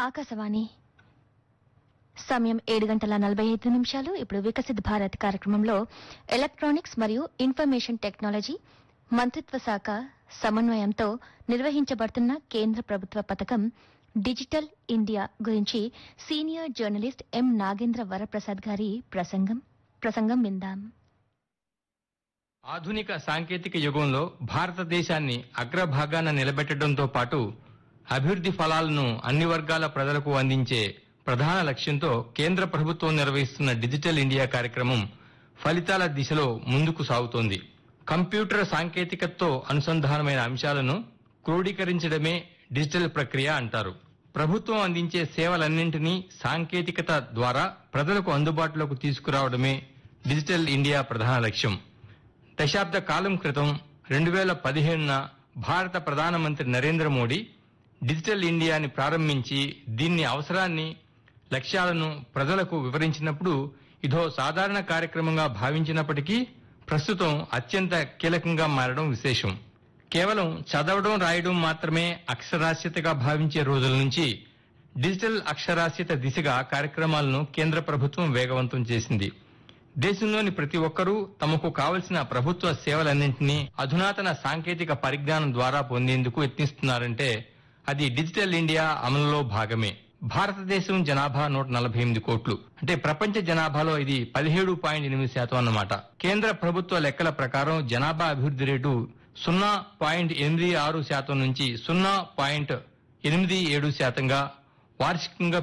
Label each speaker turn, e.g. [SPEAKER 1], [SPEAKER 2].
[SPEAKER 1] ఆకాశవాణి సమయం ఏడు గంటల నలభై ఐదు నిమిషాలు ఇప్పుడు వికసిత్ భారత్ కార్యక్రమంలో ఎలక్ట్రానిక్స్ మరియు ఇన్ఫర్మేషన్ టెక్నాలజీ మంత్రిత్వ శాఖ సమన్వయంతో నిర్వహించబడుతున్న కేంద్ర ప్రభుత్వ పథకం డిజిటల్ ఇండియా గురించి senior journalist M Nagendra Varaprasad గారి ప్రసంగం ప్రసంగం విందాం
[SPEAKER 2] ఆధునిక సాంకేతిక యుగంలో భారతదేశాన్ని అగ్రభాగాన నిలబెట్టడంతో పాటు అభివృద్ధి ఫలాలను అన్ని వర్గాల ప్రజలకు అందించే ప్రధాన లక్ష్యంతో కేంద్ర ప్రభుత్వం నిర్వహిస్తున్న డిజిటల్ ఇండియా కార్యక్రమం ఫలితాల దిశలో ముందుకు సాగుతోంది కంప్యూటర్ సాంకేతికతతో అనుసంధానమైన అంశాలను క్రోడీకరించడమే డిజిటల్ ప్రక్రియ అంటారు ప్రభుత్వం అందించే సేవలన్నింటినీ సాంకేతికత ద్వారా ప్రజలకు అందుబాటులోకి తీసుకురావడమే డిజిటల్ ఇండియా ప్రధాన లక్ష్యం దశాబ్ద కాలం క్రితం రెండు వేల పదిహేనున భారత ప్రధానమంత్రి నరేంద్ర మోడీ డిజిటల్ ఇండియాని ప్రారంభించి దీన్ని అవసరాన్ని లక్ష్యాలను ప్రజలకు వివరించినప్పుడు ఇదో సాధారణ కార్యక్రమంగా భావించినప్పటికీ ప్రస్తుతం అత్యంత కీలకంగా మారడం విశేషం కేవలం చదవడం రాయడం మాత్రమే అక్షరాస్యతగా భావించే రోజుల నుంచి డిజిటల్ అక్షరాస్యత దిశగా కార్యక్రమాలను కేంద్ర ప్రభుత్వం వేగవంతం చేసింది దేశంలోని ప్రతి ఒక్కరూ తమకు కావలసిన ప్రభుత్వ సేవలన్నింటినీ అధునాతన సాంకేతిక పరిజ్ఞానం ద్వారా పొందేందుకు యత్నిస్తున్నారంటే అది డిజిటల్ ఇండియా అమలులో భాగమే భారతదేశం జనాభా నూట నలభై ఎనిమిది కోట్లు అంటే ప్రపంచ జనాభాలో ఇది పదిహేడు పాయింట్ ఎనిమిది శాతం అన్నమాట కేంద్ర ప్రభుత్వ లెక్కల ప్రకారం జనాభా అభివృద్ధి రేటు సున్నా పాయింట్ ఎనిమిది ఆరు శాతం నుంచి సున్నా పాయింట్ ఎనిమిది ఏడు శాతంగా వార్షికంగా